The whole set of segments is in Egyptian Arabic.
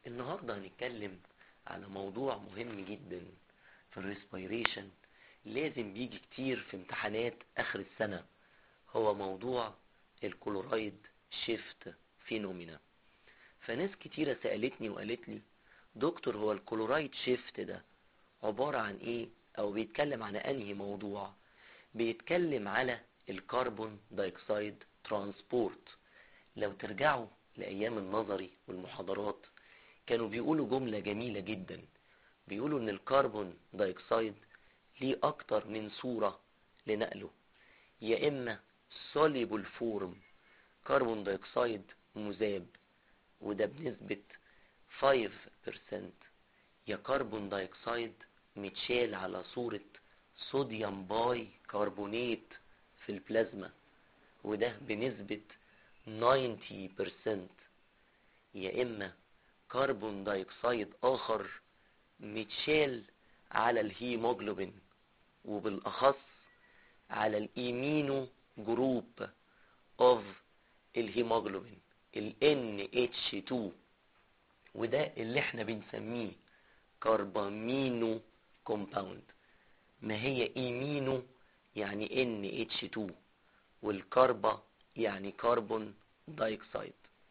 النهاردة هنتكلم على موضوع مهم جدا في الريسبيريشن لازم بيجي كتير في امتحانات اخر السنة هو موضوع الكلورايد شيفت فينومينا فناس كتيرة سألتني وقالت لي دكتور هو الكلورايد شيفت ده عبارة عن ايه او بيتكلم عن انهي موضوع بيتكلم على الكربون دايكسايد ترانسبورت لو ترجعوا لأيام النظري والمحاضرات كانوا بيقولوا جملة جميلة جدا بيقولوا ان الكربون دايكسايد ليه اكتر من صورة لنقله يا اما soluble form كربون دايكسايد مذاب وده بنسبة 5% يا كربون دايكسايد متشال على صورة صوديوم باي كربونات في البلازما وده بنسبة 90% يا اما كربون دايكسايد اخر متشال على الهيموجلوبين وبالاخص على الايمينو جروب اوف الهيموجلوبين ال NH2 وده اللي احنا بنسميه كربامينو كومباوند ما هي ايمينو يعني NH2 والكربا يعني كربون دايكسايد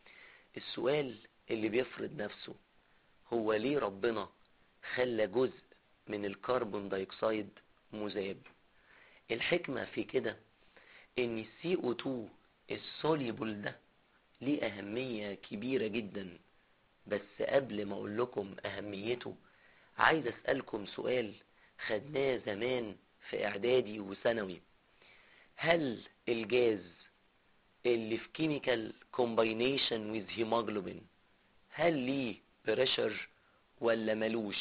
السؤال اللي بيفرض نفسه هو ليه ربنا خلى جزء من الكربون دايكسايد مذاب الحكمة في كده ان السي او 2 السوليبل ده ليه اهمية كبيرة جدا بس قبل ما اقول لكم اهميته عايز اسألكم سؤال خدناه زمان في اعدادي وثانوي هل الجاز اللي في كيميكال كومباينيشن ويز هيموجلوبين هل ليه بريشر ولا ملوش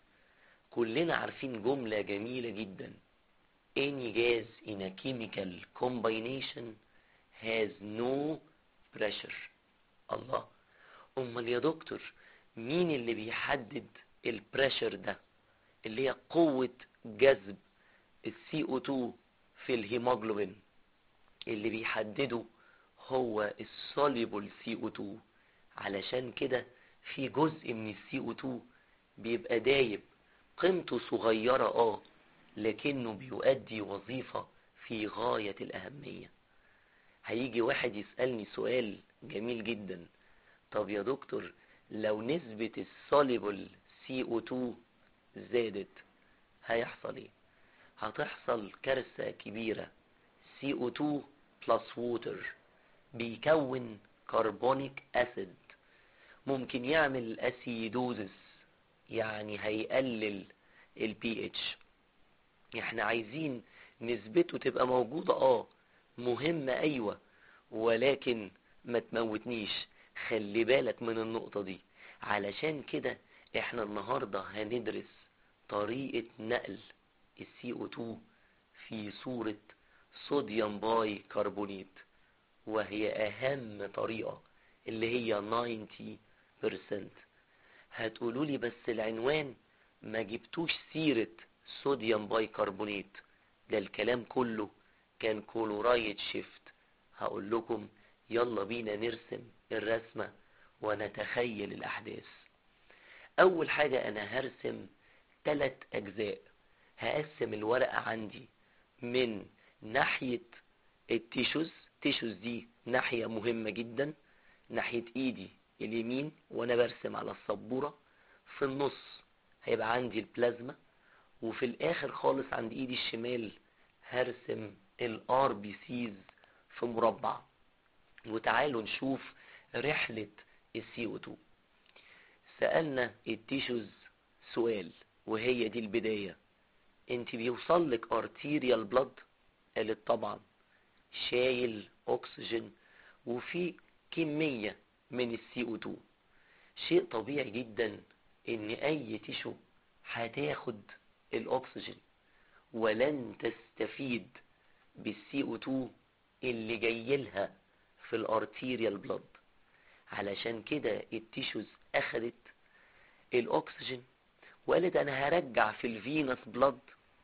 كلنا عارفين جملة جميلة جدا any gas in a chemical combination has no pressure الله امال يا دكتور مين اللي بيحدد البريشر ده اللي هي قوة جذب السي او 2 في الهيموجلوبين اللي بيحدده هو السوليبل سي او 2 علشان كده في جزء من السي او 2 بيبقى دايب قيمته صغيرة اه لكنه بيؤدي وظيفة في غاية الأهمية هيجي واحد يسألني سؤال جميل جدا طب يا دكتور لو نسبة السوليبل CO2 زادت هيحصل ايه هتحصل كارثة كبيرة CO2 plus water بيكون كربونيك أسيد ممكن يعمل أسيدوزس يعني هيقلل البي اتش احنا عايزين نسبته تبقى موجودة اه مهمة ايوة ولكن ما تموتنيش خلي بالك من النقطة دي علشان كده احنا النهاردة هندرس طريقة نقل السي او 2 في صورة صوديوم باي كربونيت وهي اهم طريقة اللي هي 90% هتقولوا لي بس العنوان ما جبتوش سيرة صوديوم باي كربونيت ده الكلام كله كان كلورايد شيفت هقول لكم يلا بينا نرسم الرسمة ونتخيل الأحداث أول حاجة أنا هرسم ثلاث أجزاء هقسم الورقة عندي من ناحية التيشوز تيشوز دي ناحية مهمة جدا ناحية ايدي اليمين وانا برسم على السبورة في النص هيبقى عندي البلازما وفي الاخر خالص عند ايدي الشمال هرسم الار بي سيز في مربع وتعالوا نشوف رحلة السي او 2 سألنا التيشوز سؤال وهي دي البداية انت بيوصل لك ارتيريال بلاد قالت طبعا شايل اكسجين وفي كمية من السي او 2 شيء طبيعي جدا ان اي تيشو هتاخد الاكسجين ولن تستفيد بالسي او 2 اللي جاي لها في الارتيريال بلاد علشان كده التيشوز اخدت الاكسجين وقالت انا هرجع في الفينس بلاد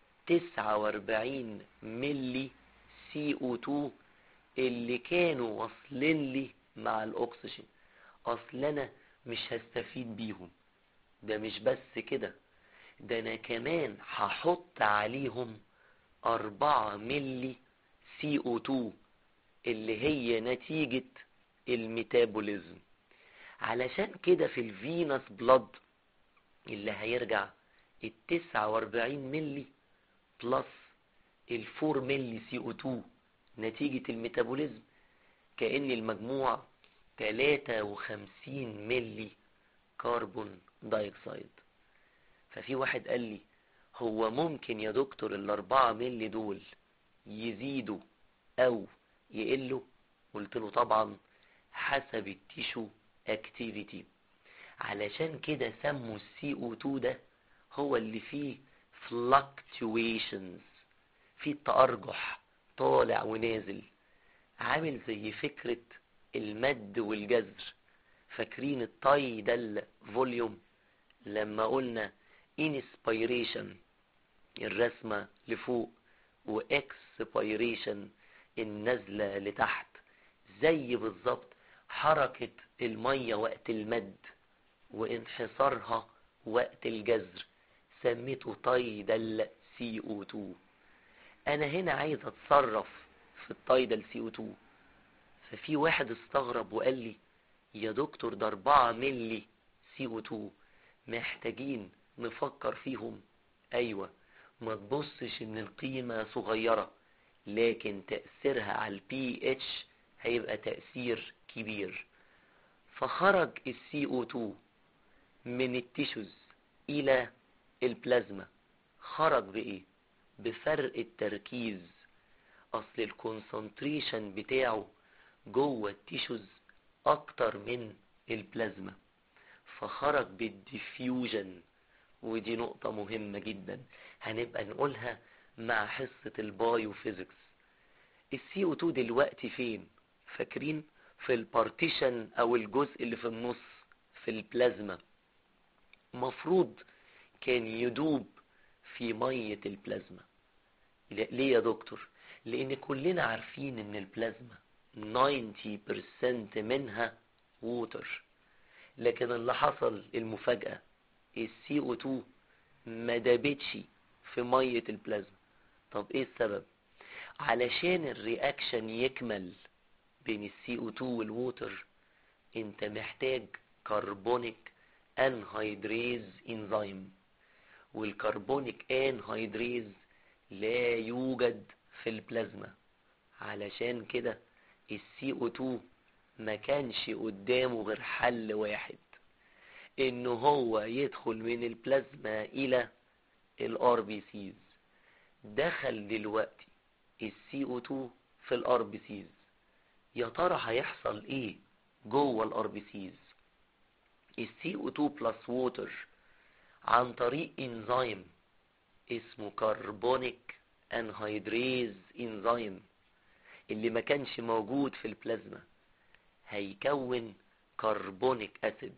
49 ملي سي او 2 اللي كانوا واصلين لي مع الاكسجين اصل انا مش هستفيد بيهم ده مش بس كده ده انا كمان هحط عليهم أربعة ملي سي او 2 اللي هي نتيجة الميتابوليزم علشان كده في الفينس بلاد اللي هيرجع التسعة واربعين ملي بلس الفور ملي سي او 2 نتيجة الميتابوليزم كأن المجموع تلاتة وخمسين ملي كربون دايوكسيد ففي واحد قال لي هو ممكن يا دكتور الاربعة ملي دول يزيدوا او يقلوا قلت له طبعا حسب التيشو اكتيفيتي علشان كده سموا السي او 2 ده هو اللي فيه fluctuations فيه التأرجح طالع ونازل عامل زي فكرة المد والجزر فاكرين الطي ده الفوليوم لما قلنا inspiration الرسمة لفوق واكسبيريشن النزلة لتحت زي بالظبط حركة المية وقت المد وانحصارها وقت الجزر سميته تايدال سي او 2 انا هنا عايز اتصرف في التايدال سي او 2 ففي واحد استغرب وقال لي يا دكتور ده 4 ملي سي او 2 محتاجين نفكر فيهم ايوه ما تبصش ان القيمة صغيرة لكن تأثيرها على البي اتش هيبقى تأثير كبير فخرج السي او 2 من التيشوز الى البلازما خرج بايه بفرق التركيز اصل الكونسنتريشن بتاعه جوه التيشوز اكتر من البلازما فخرج بالديفيوجن ودي نقطة مهمة جدا هنبقى نقولها مع حصة البايوفيزيكس السي او 2 دلوقتي فين فاكرين في البارتيشن او الجزء اللي في النص في البلازما مفروض كان يدوب في مية البلازما ليه يا دكتور لان كلنا عارفين ان البلازما 90% منها ووتر لكن اللي حصل المفاجأة السي او 2 ما دابتش في مية البلازما طب ايه السبب علشان الرياكشن يكمل بين السي او 2 والووتر انت محتاج كربونيك انهيدريز انزيم والكربونيك انهيدريز لا يوجد في البلازما علشان كده السي او 2 ما كانش قدامه غير حل واحد انه هو يدخل من البلازما الى الار بي سيز دخل دلوقتي السي او 2 في الار بي سيز يا ترى هيحصل ايه جوه الار بي سيز السي او 2 بلس ووتر عن طريق انزيم اسمه كربونيك انهيدريز انزيم اللي ما كانش موجود في البلازما هيكون كربونيك اسيد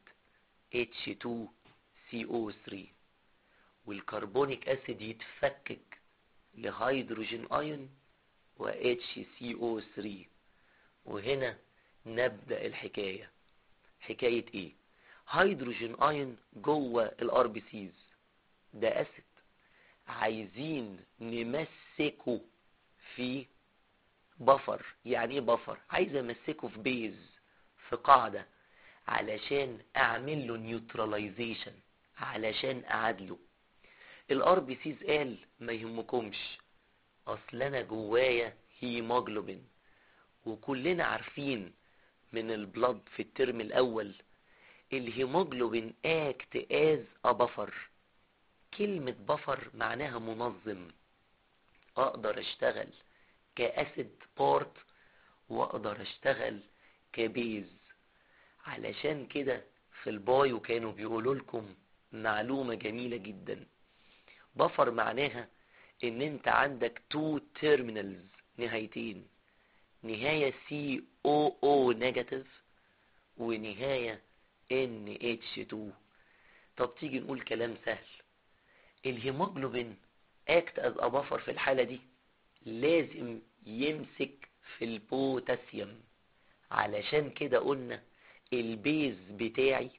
H2CO3 والكربونيك اسيد يتفكك لهيدروجين ايون و HCO3 وهنا نبدأ الحكاية حكاية ايه هيدروجين ايون جوه الار بي سيز ده اسيد عايزين نمسكه في بفر يعني ايه بفر عايز امسكه في بيز في قاعدة علشان اعمل له نيوتراليزيشن علشان اعادله الار بي سيز قال ما يهمكمش اصل انا جوايا هيموجلوبين وكلنا عارفين من البلد في الترم الاول الهيموجلوبين اكت از بفر كلمة بفر معناها منظم اقدر اشتغل كاسيد بارت واقدر اشتغل كبيز علشان كده في البايو كانوا بيقولوا لكم معلومة جميلة جدا بفر معناها ان انت عندك تو تيرمينالز نهايتين نهاية سي او او نيجاتيف ونهاية ان اتش 2 طب تيجي نقول كلام سهل الهيموجلوبين اكت از بفر في الحالة دي لازم يمسك في البوتاسيوم علشان كده قلنا البيز بتاعي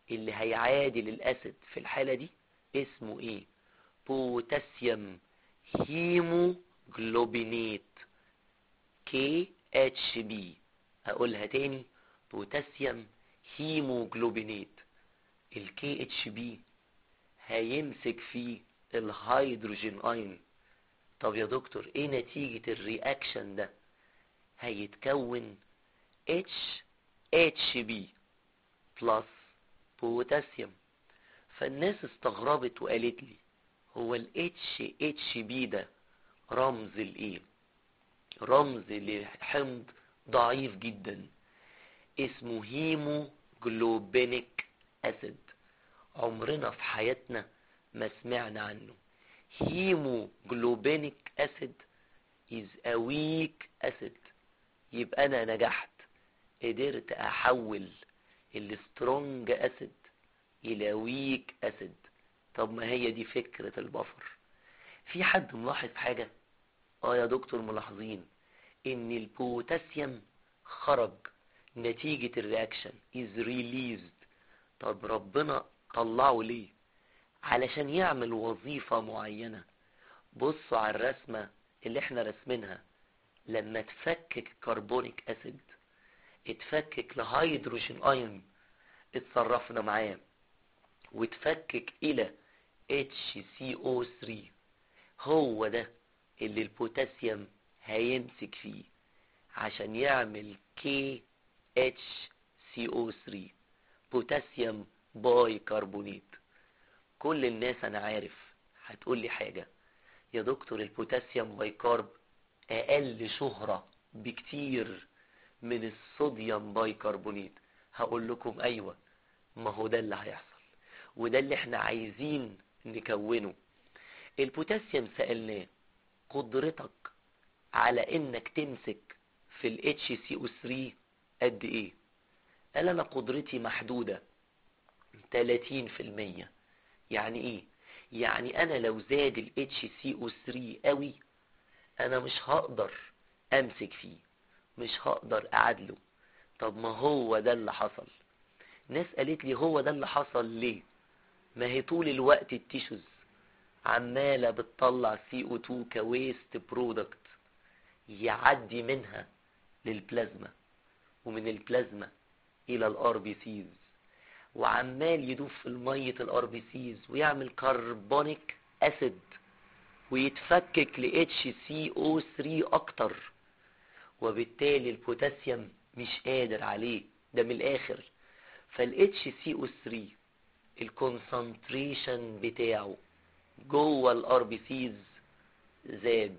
اللي هيعادل الاسيد في الحالة دي اسمه ايه بوتاسيوم هيموجلوبينات كي اتش بي اقولها تاني بوتاسيوم هيموجلوبينات الكي اتش بي هيمسك فيه الهيدروجين اين طب يا دكتور ايه نتيجة الرياكشن ده هيتكون اتش اتش بي بلس بوتاسيوم فالناس استغربت وقالت لي هو ال اتش اتش بي ده رمز الايه رمز لحمض ضعيف جدا اسمه هيموجلوبينيك اسيد عمرنا في حياتنا ما سمعنا عنه هيموجلوبينيك اسيد is a weak acid يبقى انا نجحت قدرت احول السترونج اسيد الى ويك اسيد طب ما هي دي فكرة البفر في حد ملاحظ حاجة اه يا دكتور ملاحظين ان البوتاسيوم خرج نتيجة الرياكشن is released طب ربنا طلعه ليه علشان يعمل وظيفة معينة بصوا على الرسمة اللي احنا رسمينها لما تفكك كربونيك اسيد اتفكك لهيدروجين ايون اتصرفنا معاه وتفكك الى HCO3 هو ده اللي البوتاسيوم هيمسك فيه عشان يعمل KHCO3 بوتاسيوم باي كربونيت كل الناس انا عارف هتقول لي حاجة يا دكتور البوتاسيوم باي كارب اقل شهرة بكتير من الصوديوم باي كربونيت هقول لكم ايوه ما هو ده اللي هيحصل وده اللي احنا عايزين نكونه البوتاسيوم سألناه قدرتك على انك تمسك في ال HCO3 قد ايه قال انا قدرتي محدودة 30% يعني ايه يعني انا لو زاد ال HCO3 قوي انا مش هقدر امسك فيه مش هقدر اعادله طب ما هو ده اللي حصل ناس قالت لي هو ده اللي حصل ليه ما هي طول الوقت التيشوز عمالة بتطلع CO2 كويست برودكت يعدي منها للبلازما ومن البلازما الى الار بي سيز وعمال يدوب في المية الار بي سيز ويعمل كربونيك اسيد ويتفكك ل HCO3 اكتر وبالتالي البوتاسيوم مش قادر عليه ده من الاخر فال HCO3 الكونسنتريشن بتاعه جوه الار بي سيز زاد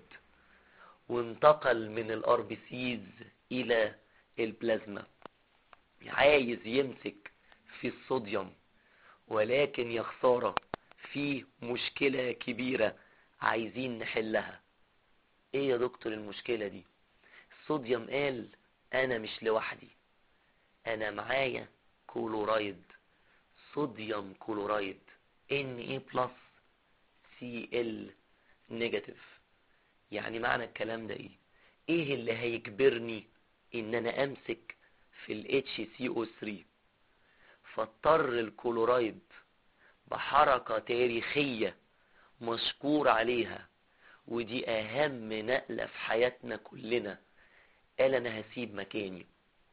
وانتقل من الار بي سيز الى البلازما عايز يمسك في الصوديوم ولكن يا خساره في مشكله كبيره عايزين نحلها ايه يا دكتور المشكله دي الصوديوم قال انا مش لوحدي انا معايا كلورايد صوديوم كلورايد Na بلس Cl نيجاتيف يعني معنى الكلام ده ايه ايه اللي هيجبرني ان انا امسك في ال HCO3 فاضطر الكلورايد بحركة تاريخية مشكور عليها ودي اهم نقلة في حياتنا كلنا قال انا هسيب مكاني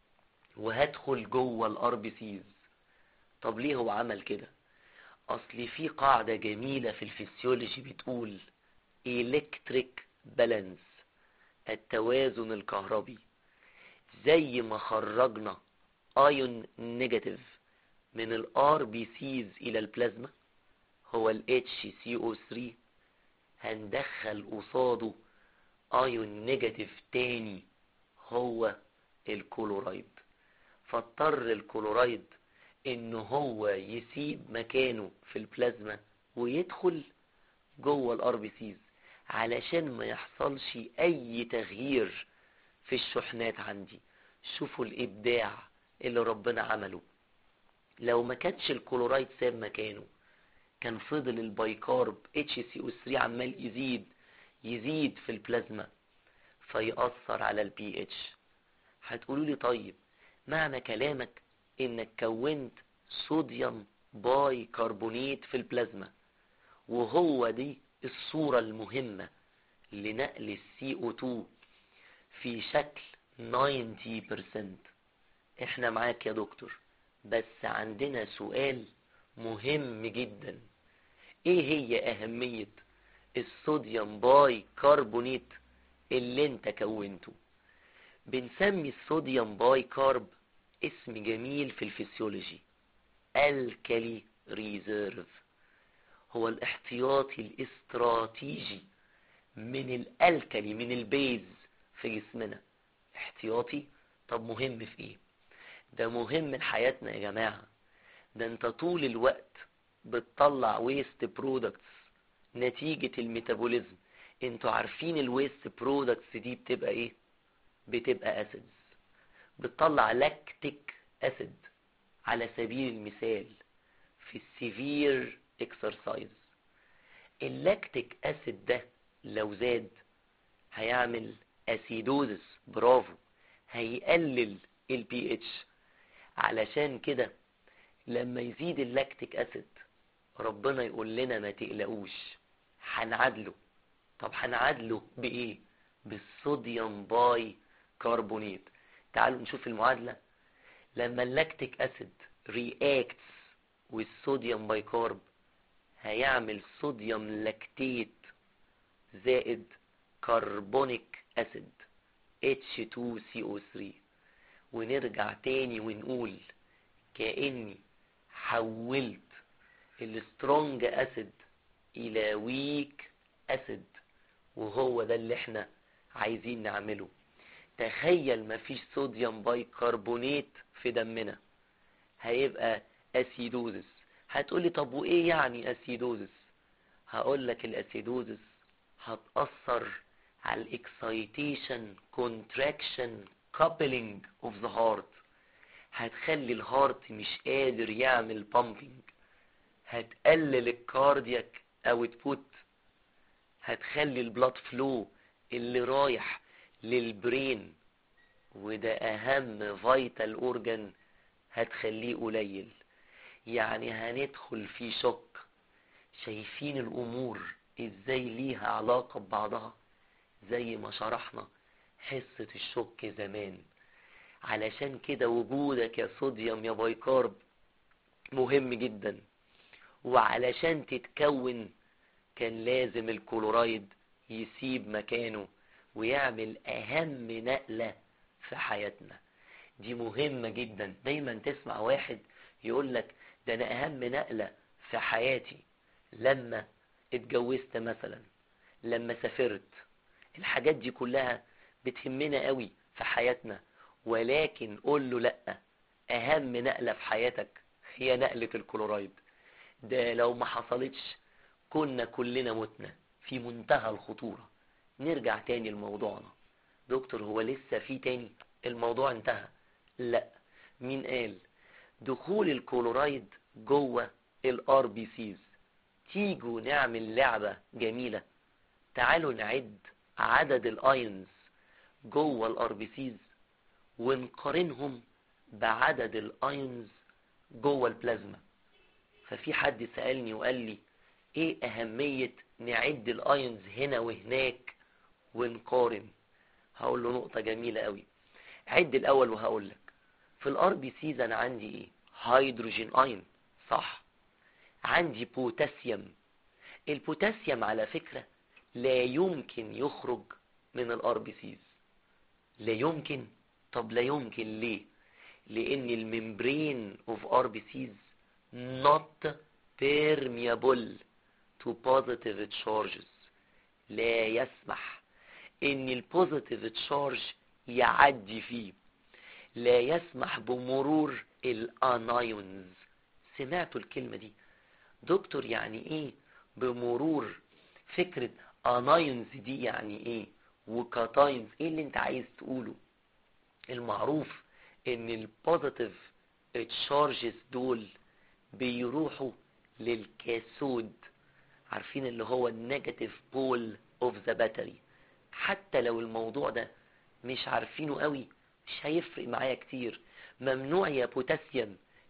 وهدخل جوه الار بي سيز طب ليه هو عمل كده اصل في قاعدة جميلة في الفسيولوجي بتقول electric balance التوازن الكهربي زي ما خرجنا ايون نيجاتيف من الار بي سيز الى البلازما هو ال HCO3 هندخل قصاده ايون نيجاتيف تاني هو الكلورايد فاضطر الكلورايد ان هو يسيب مكانه في البلازما ويدخل جوه الار بي سيز علشان ما يحصلش اي تغيير في الشحنات عندي شوفوا الابداع اللي ربنا عمله لو ما كانش الكلورايد ساب مكانه كان فضل البايكارب HCO3 عمال يزيد يزيد في البلازما فيأثر على البي اتش هتقولوا لي طيب معنى كلامك انك كونت صوديوم باي كربونيت في البلازما وهو دي الصورة المهمة لنقل السي او 2 في شكل 90% احنا معاك يا دكتور بس عندنا سؤال مهم جدا ايه هي اهمية الصوديوم باي كربونيت اللي انت كونته بنسمي الصوديوم باي كارب اسم جميل في الفسيولوجي الكالي ريزيرف هو الاحتياطي الاستراتيجي من الالكالي من البيز في جسمنا احتياطي طب مهم في ايه ده مهم لحياتنا يا جماعة ده انت طول الوقت بتطلع ويست برودكتس نتيجة الميتابوليزم انتوا عارفين الويست برودكتس دي بتبقى ايه بتبقى اسيدز بتطلع لاكتيك اسيد على سبيل المثال في السيفير اكسرسايز اللاكتيك اسيد ده لو زاد هيعمل اسيدوزس برافو هيقلل البي اتش علشان كده لما يزيد اللاكتيك اسيد ربنا يقول لنا ما تقلقوش هنعادله طب هنعادله بايه بالصوديوم باي كربونيت تعالوا نشوف المعادلة لما اللاكتيك اسيد رياكتس والصوديوم بايكارب هيعمل صوديوم لاكتيت زائد كربونيك اسيد H2CO3 ونرجع تاني ونقول كأني حولت السترونج اسيد الى ويك اسيد وهو ده اللي احنا عايزين نعمله تخيل مفيش صوديوم بايكربونات في دمنا هيبقى اسيدوزس هتقولي طب وايه يعني اسيدوزس هقولك الاسيدوزس هتأثر على الاكسايتيشن كونتراكشن كابلينج اوف ذا هارت هتخلي الهارت مش قادر يعمل بامبينج هتقلل الكاردياك اوتبوت هتخلي البلاد فلو اللي رايح للبرين وده اهم فيتال اورجان هتخليه قليل يعني هندخل في شك شايفين الامور ازاي ليها علاقة ببعضها زي ما شرحنا حصة الشك زمان علشان كده وجودك يا صوديوم يا بايكارب مهم جدا وعلشان تتكون كان لازم الكلورايد يسيب مكانه ويعمل اهم نقلة في حياتنا دي مهمة جدا دايما تسمع واحد يقول لك ده انا اهم نقلة في حياتي لما اتجوزت مثلا لما سافرت الحاجات دي كلها بتهمنا قوي في حياتنا ولكن قول له لا اهم نقلة في حياتك هي نقلة الكلورايد ده لو ما حصلتش كنا كلنا متنا في منتهى الخطورة نرجع تاني لموضوعنا دكتور هو لسه في تاني الموضوع انتهى لا مين قال دخول الكلورايد جوه الار بي سيز تيجوا نعمل لعبة جميلة تعالوا نعد عدد الايونز جوه الار بي سيز ونقارنهم بعدد الايونز جوه البلازما ففي حد سألني وقال لي ايه اهمية نعد الايونز هنا وهناك ونقارن هقول له نقطة جميلة قوي عد الاول وهقول لك في الار بي سيز انا عندي ايه هيدروجين ايون صح عندي بوتاسيوم البوتاسيوم على فكرة لا يمكن يخرج من الار بي سيز لا يمكن طب لا يمكن ليه لان الممبرين اوف ار بي سيز not permeable to positive charges لا يسمح ان البوزيتيف تشارج يعدي فيه لا يسمح بمرور الانايونز سمعتوا الكلمة دي دكتور يعني ايه بمرور فكرة انايونز دي يعني ايه وكاتاينز ايه اللي انت عايز تقوله المعروف ان البوزيتيف تشارجز دول بيروحوا للكاسود عارفين اللي هو النيجاتيف بول اوف ذا باتري حتى لو الموضوع ده مش عارفينه قوي مش هيفرق معايا كتير ممنوع يا بوتاسيوم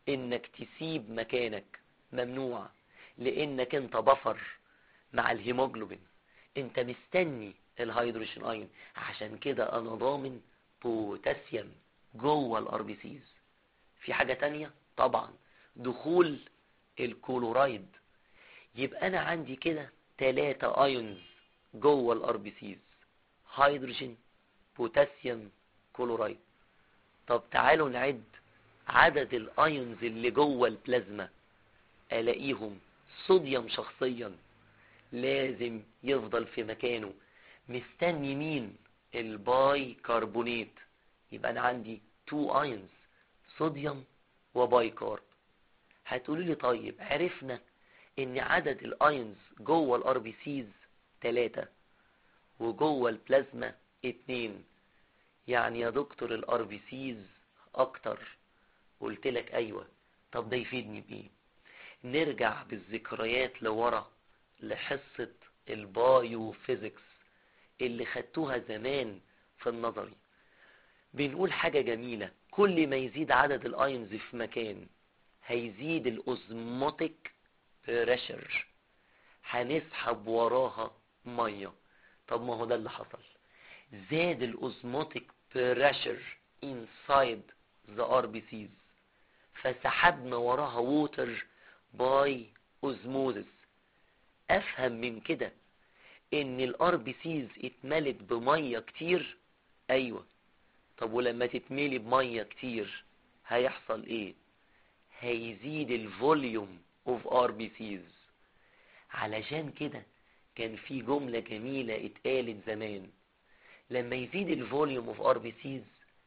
انك تسيب مكانك ممنوع لانك انت بفر مع الهيموجلوبين انت مستني الهيدروجين ايون عشان كده انا ضامن بوتاسيوم جوه الار بي سيز في حاجة تانية طبعا دخول الكلورايد يبقى انا عندي كده تلاتة ايونز جوه الار بي سيز هيدروجين بوتاسيوم كلورايد طب تعالوا نعد عدد الايونز اللي جوه البلازما الاقيهم صوديوم شخصيا لازم يفضل في مكانه مستني مين الباي كربونات يبقى انا عندي تو ايونز صوديوم وباي كارب هتقولوا لي طيب عرفنا ان عدد الايونز جوه الار بي سيز 3 وجوه البلازما 2 يعني يا دكتور الار بي سيز اكتر قلت لك ايوه طب ده يفيدني بايه نرجع بالذكريات لورا لحصة البايو فيزيكس اللي خدتوها زمان في النظري بنقول حاجة جميلة كل ما يزيد عدد الايونز في مكان هيزيد الاوزموتيك بريشر هنسحب وراها ميه طب ما هو ده اللي حصل زاد الاوزموتيك بريشر inside the RBCs فسحبنا وراها ووتر باي اوزموزس افهم من كده ان الار بي سيز اتملت بميه كتير ايوه طب ولما تتملي بميه كتير هيحصل ايه هيزيد الفوليوم اوف ار بي سيز علشان كده كان في جمله جميله اتقالت زمان لما يزيد الفوليوم اوف ار بي سيز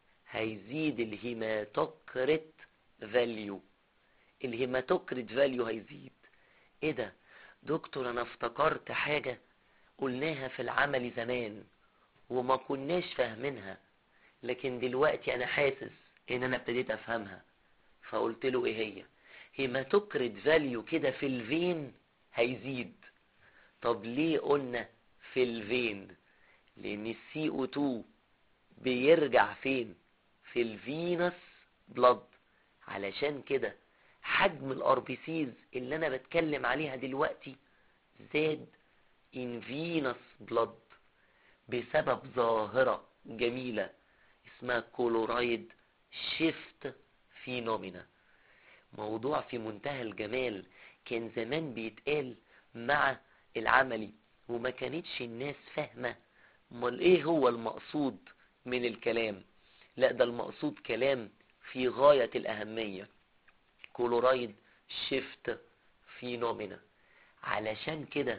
هيزيد الهيماتوكريت فاليو الهيماتوكريت فاليو هيزيد ايه ده دكتور انا افتكرت حاجة قلناها في العمل زمان وما كناش فاهمينها لكن دلوقتي انا حاسس ان انا ابتديت افهمها فقلت له ايه هي هيماتوكريت فاليو كده في الفين هيزيد طب ليه قلنا في الفين لان السي او 2 بيرجع فين في الفينس بلاد علشان كده حجم الار بي سيز اللي انا بتكلم عليها دلوقتي زاد ان فينس بلاد بسبب ظاهرة جميلة اسمها كولورايد شيفت فينومينا موضوع في منتهى الجمال كان زمان بيتقال مع العملي وما كانتش الناس فاهمة امال ايه هو المقصود من الكلام لا ده المقصود كلام في غاية الأهمية كولورايد شيفت فينومينا علشان كده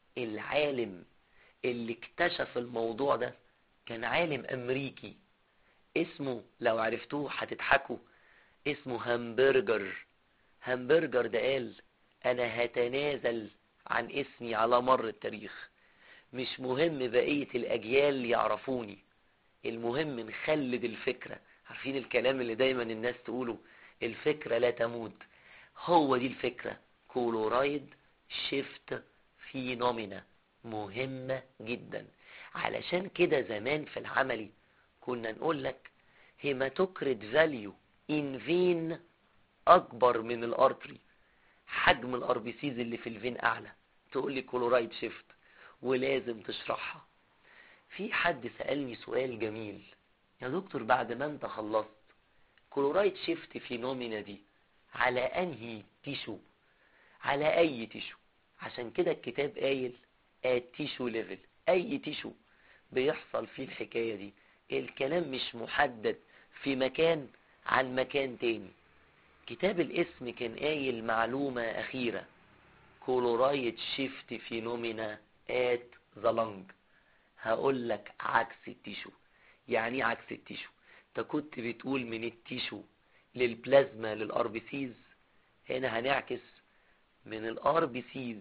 العالم اللي اكتشف الموضوع ده كان عالم أمريكي اسمه لو عرفتوه هتضحكوا اسمه همبرجر همبرجر ده قال أنا هتنازل عن اسمي على مر التاريخ مش مهم بقية الأجيال يعرفوني المهم نخلد الفكرة عارفين الكلام اللي دايما الناس تقوله الفكرة لا تموت هو دي الفكرة كولورايد شيفت فينومينا مهمة جدا علشان كده زمان في العملي كنا نقول لك هيماتوكريت فاليو ان فين اكبر من الارتري حجم الار بي سيز اللي في الفين اعلى تقول لي كولورايد شيفت ولازم تشرحها في حد سألني سؤال جميل يا دكتور بعد ما انت خلصت كلورايد شيفت فينومينا دي على انهي تيشو على اي تيشو عشان كده الكتاب قايل التيشو ليفل اي تيشو بيحصل فيه الحكاية دي الكلام مش محدد في مكان عن مكان تاني كتاب الاسم كان قايل معلومة اخيرة كلورايد شيفت فينومينا ات ذا لنج هقول لك عكس التيشو يعني ايه عكس التيشو انت كنت بتقول من التيشو للبلازما للار بي سيز هنا هنعكس من الار بي سيز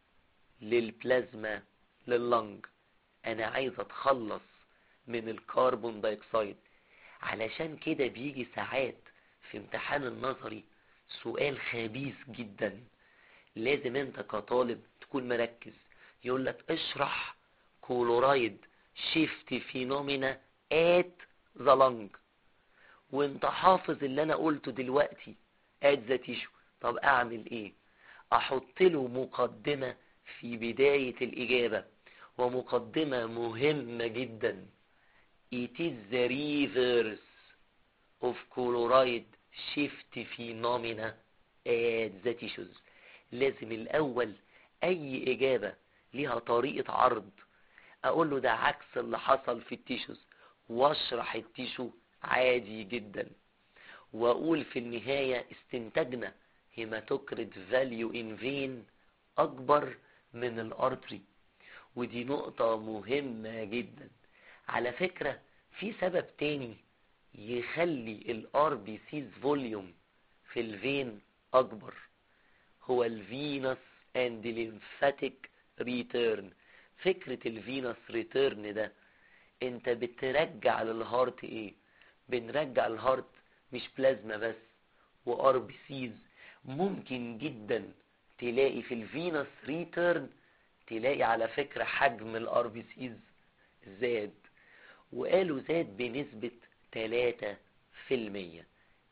للبلازما لللنج انا عايز اتخلص من الكربون دايوكسيد علشان كده بيجي ساعات في امتحان النظري سؤال خبيث جدا لازم انت كطالب تكون مركز يقول لك اشرح كولورايد شيفت فينومينا ات ذا لنج وانت حافظ اللي انا قلته دلوقتي at the tissue طب اعمل ايه احط له مقدمة في بداية الاجابة ومقدمة مهمة جدا it is the reverse of chloride shift phenomena at the tissues لازم الاول اي اجابة ليها طريقة عرض اقول له ده عكس اللي حصل في التيشوز واشرح التيشو عادي جدا واقول في النهاية استنتجنا هيماتوكريت فاليو ان فين اكبر من الارتري ودي نقطة مهمة جدا على فكرة في سبب تاني يخلي الار بي سيز فوليوم في الفين اكبر هو الفينس اند ليمفاتيك ريتيرن فكرة الفينس ريتيرن ده انت بترجع للهارت ايه بنرجع الهارت مش بلازما بس وار بي سيز ممكن جدا تلاقي في الفينس ريتيرن تلاقي على فكرة حجم الار بي سيز زاد وقالوا زاد بنسبة 3 في المية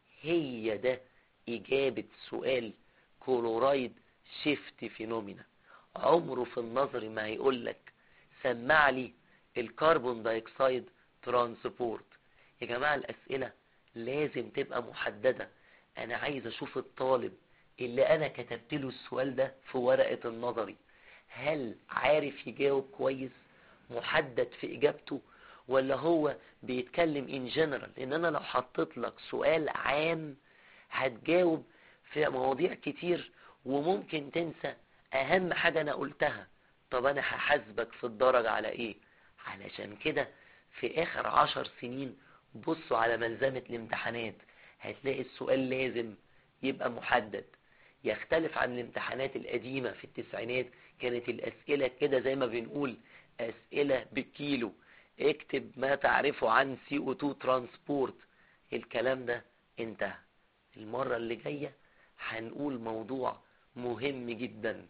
هي ده إجابة سؤال كلورايد شيفت فينومينا عمره في النظر ما هيقول لك سمع لي الكربون دايوكسيد ترانسبورت يا جماعة الأسئلة لازم تبقى محددة أنا عايز أشوف الطالب اللي أنا كتبت له السؤال ده في ورقة النظري هل عارف يجاوب كويس محدد في إجابته ولا هو بيتكلم ان جنرال ان انا لو حطيت لك سؤال عام هتجاوب في مواضيع كتير وممكن تنسى اهم حاجة انا قلتها طب انا هحاسبك في الدرجة على ايه علشان كده في اخر عشر سنين بصوا على ملزمة الامتحانات هتلاقي السؤال لازم يبقى محدد يختلف عن الامتحانات القديمة في التسعينات كانت الاسئلة كده زي ما بنقول اسئلة بالكيلو اكتب ما تعرفه عن CO2 ترانسبورت الكلام ده انتهى المرة اللي جاية هنقول موضوع مهم جدا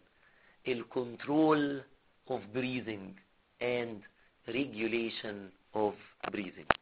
الكنترول of breathing and regulation of breathing